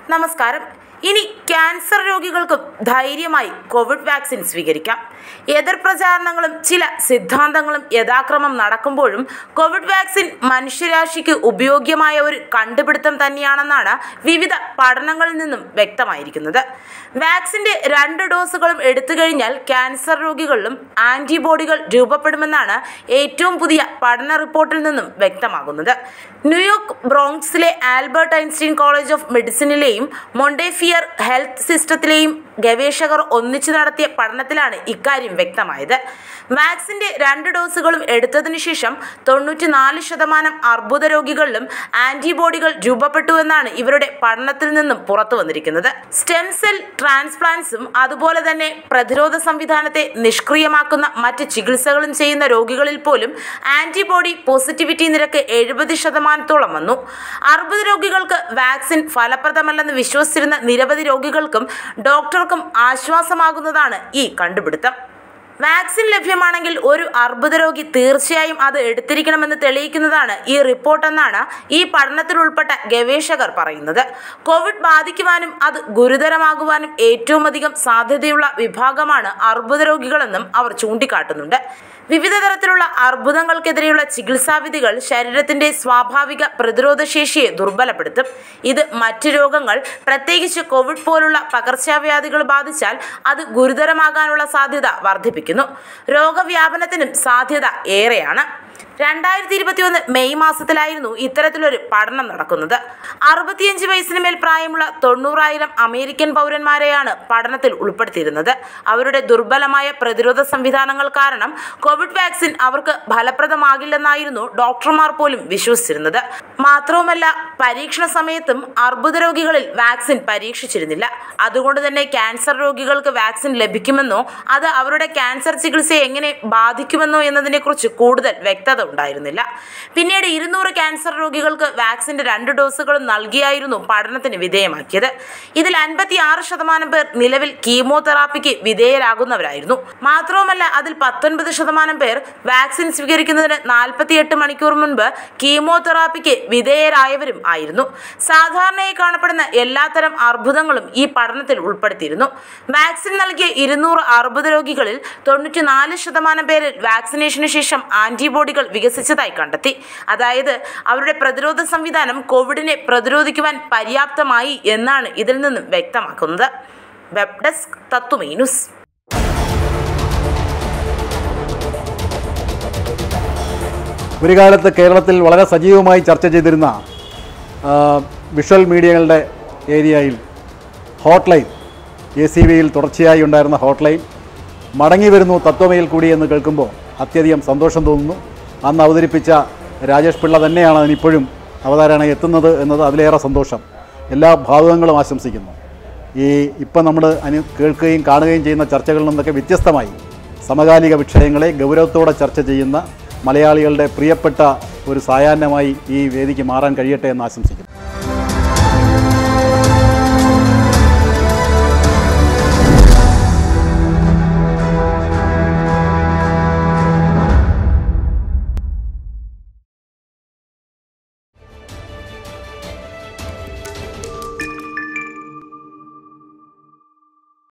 നമസ്കാരം ഇനി ക്യാൻസർ രോഗികൾക്കും ധൈര്യമായി കോവിഡ് വാക്സിൻ സ്വീകരിക്കാം എതിർ പ്രചാരണങ്ങളും ചില സിദ്ധാന്തങ്ങളും യഥാക്രമം നടക്കുമ്പോഴും കോവിഡ് വാക്സിൻ മനുഷ്യരാശിക്ക് ഉപയോഗ്യമായ ഒരു കണ്ടുപിടുത്തം തന്നെയാണെന്നാണ് വിവിധ പഠനങ്ങളിൽ നിന്നും വ്യക്തമായിരിക്കുന്നത് വാക്സിന്റെ രണ്ട് ഡോസുകളും എടുത്തു കഴിഞ്ഞാൽ ക്യാൻസർ രോഗികളിലും ആന്റിബോഡികൾ രൂപപ്പെടുമെന്നാണ് ഏറ്റവും പുതിയ പഠന റിപ്പോർട്ടിൽ നിന്നും വ്യക്തമാകുന്നത് ന്യൂയോർക്ക് ബ്രോങ്സിലെ ആൽബർട്ട് ഐൻസ്റ്റീൻ കോളേജ് ഓഫ് മെഡിസിനിലെയും മൊണ്ടേഫിയർ ഹെൽത്ത് സിസ്റ്റത്തിലെയും ഗവേഷകർ ഒന്നിച്ചു നടത്തിയ പഠനത്തിലാണ് ഇക്കാര്യം വ്യക്തമായത് വാക്സിന്റെ രണ്ട് ഡോസുകളും എടുത്തതിനു ശേഷം തൊണ്ണൂറ്റിനാല് ശതമാനം അർബുദ രോഗികളിലും ആന്റിബോഡികൾ രൂപപ്പെട്ടുവെന്നാണ് ഇവരുടെ പഠനത്തിൽ നിന്നും പുറത്തു വന്നിരിക്കുന്നത് സ്റ്റെം സെൽ ട്രാൻസ്പ്ലാന്റ്സും അതുപോലെ തന്നെ പ്രതിരോധ സംവിധാനത്തെ നിഷ്ക്രിയമാക്കുന്ന മറ്റ് ചികിത്സകളും ചെയ്യുന്ന രോഗികളിൽ പോലും ആന്റിബോഡി പോസിറ്റിവിറ്റി നിരക്ക് എഴുപത് ശതമാനത്തോളം വന്നു അർബുദ രോഗികൾക്ക് വാക്സിൻ ഫലപ്രദമല്ലെന്ന് വിശ്വസിച്ചിരുന്ന നിരവധി രോഗികൾക്കും ഡോക്ടർക്കും ആശ്വാസമാകുന്നതാണ് ഈ കണ്ടുപിടുത്തം വാക്സിൻ ലഭ്യമാണെങ്കിൽ ഒരു അർബുദ രോഗി തീർച്ചയായും അത് എടുത്തിരിക്കണമെന്ന് തെളിയിക്കുന്നതാണ് ഈ റിപ്പോർട്ടെന്നാണ് ഈ പഠനത്തിൽ ഉൾപ്പെട്ട ഗവേഷകർ പറയുന്നത് കോവിഡ് ബാധിക്കുവാനും അത് ഗുരുതരമാകുവാനും ഏറ്റവും അധികം സാധ്യതയുള്ള വിഭാഗമാണ് അർബുദ രോഗികളെന്നും അവർ ചൂണ്ടിക്കാട്ടുന്നുണ്ട് വിവിധ തരത്തിലുള്ള അർബുദങ്ങൾക്കെതിരെയുള്ള ചികിത്സാവിധികൾ ശരീരത്തിന്റെ സ്വാഭാവിക പ്രതിരോധ ശേഷിയെ ദുർബലപ്പെടുത്തും ഇത് മറ്റ് രോഗങ്ങൾ പ്രത്യേകിച്ച് കോവിഡ് പോലുള്ള പകർച്ചവ്യാധികൾ ബാധിച്ചാൽ അത് ഗുരുതരമാകാനുള്ള സാധ്യത വർദ്ധിപ്പിക്കുന്നു രോഗവ്യാപനത്തിനും സാധ്യത ഏറെയാണ് രണ്ടായിരത്തി ഇരുപത്തിയൊന്ന് മെയ് മാസത്തിലായിരുന്നു ഇത്തരത്തിലൊരു പഠനം നടക്കുന്നത് അറുപത്തിയഞ്ച് വയസ്സിന് മേൽ പ്രായമുള്ള തൊണ്ണൂറായിരം അമേരിക്കൻ പൗരന്മാരെയാണ് പഠനത്തിൽ ഉൾപ്പെടുത്തിയിരുന്നത് അവരുടെ ദുർബലമായ പ്രതിരോധ സംവിധാനങ്ങൾ കാരണം കോവിഡ് വാക്സിൻ അവർക്ക് ഫലപ്രദമാകില്ലെന്നായിരുന്നു ഡോക്ടർമാർ പോലും വിശ്വസിച്ചിരുന്നത് മാത്രവുമല്ല പരീക്ഷണ സമയത്തും അർബുദ രോഗികളിൽ വാക്സിൻ പരീക്ഷിച്ചിരുന്നില്ല അതുകൊണ്ട് തന്നെ ക്യാൻസർ രോഗികൾക്ക് വാക്സിൻ ലഭിക്കുമെന്നോ അത് അവരുടെ ക്യാൻസർ ചികിത്സയെ എങ്ങനെ ബാധിക്കുമെന്നോ എന്നതിനെക്കുറിച്ച് കൂടുതൽ വ്യക്തത ഉണ്ടായിരുന്നില്ല പിന്നീട് ഇരുന്നൂറ് ക്യാൻസർ രോഗികൾക്ക് വാക്സിന്റെ രണ്ട് ഡോസുകളും നൽകിയായിരുന്നു പഠനത്തിന് വിധേയമാക്കിയത് ഇതിൽ അൻപത്തി ആറ് ശതമാനം പേർ നിലവിൽ കീമോതെറാപ്പിക്ക് വിധേയരാകുന്നവരായിരുന്നു മാത്രവുമല്ല അതിൽ പത്തൊൻപത് ശതമാനം പേർ വാക്സിൻ സ്വീകരിക്കുന്നതിന് നാൽപ്പത്തിയെട്ട് മണിക്കൂർ മുൻപ് കീമോതെറാപ്പിക്ക് വിധേയരായവരും ആയിരുന്നു സാധാരണയായി കാണപ്പെടുന്ന എല്ലാത്തരം അർബുദങ്ങളും ഈ പഠനത്തിൽ ഉൾപ്പെടുത്തിയിരുന്നു വാക്സിൻ നൽകിയ ഇരുന്നൂറ് അർബുദ രോഗികളിൽ തൊണ്ണൂറ്റിനാല് ശതമാനം പേരിൽ വാക്സിനേഷന് ശേഷം ആന്റിബോഡികൾ വികസിച്ചതായി കണ്ടെത്തി അതായത് അവരുടെ പ്രതിരോധ സംവിധാനം കോവിഡിനെ പ്രതിരോധിക്കുവാൻ പര്യാപ്തമായി എന്നാണ് ഇതിൽ നിന്നും വ്യക്തമാക്കുന്നത് വെബ് ഡെസ്ക് തത്വമേ ന്യൂസ് ഒരു കാലത്ത് കേരളത്തിൽ വളരെ സജീവമായി ചർച്ച ചെയ്തിരുന്ന ആ, വിഷ്വൽ മീഡിയകളുടെ ഏരിയയിൽ ഹോട്ട് ലൈൻ എ സി വിയിൽ തുടർച്ചയായി ഉണ്ടായിരുന്ന ഹോട്ട് ലൈൻ മടങ്ങി വരുന്നു തത്വമയിൽ കൂടി എന്ന് കേൾക്കുമ്പോൾ അത്യധികം സന്തോഷം തോന്നുന്നു അന്ന് അവതരിപ്പിച്ച രാജേഷ് പിള്ള തന്നെയാണ് അതിനിപ്പോഴും അവതാരണ എത്തുന്നത് എന്നത് അതിലേറെ സന്തോഷം എല്ലാ ഭാവുകങ്ങളും ആശംസിക്കുന്നു ഈ ഇപ്പം നമ്മൾ അനു കേൾക്കുകയും കാണുകയും ചെയ്യുന്ന ചർച്ചകളിൽ നിന്നൊക്കെ വ്യത്യസ്തമായി സമകാലിക വിഷയങ്ങളെ ഗൗരവത്തോടെ ചർച്ച ചെയ്യുന്ന മലയാളികളുടെ പ്രിയപ്പെട്ട ഒരു സായാഹ്നമായി ഈ വേദിക്ക് മാറാൻ കഴിയട്ടെ എന്ന് ആശംസിക്കുന്നു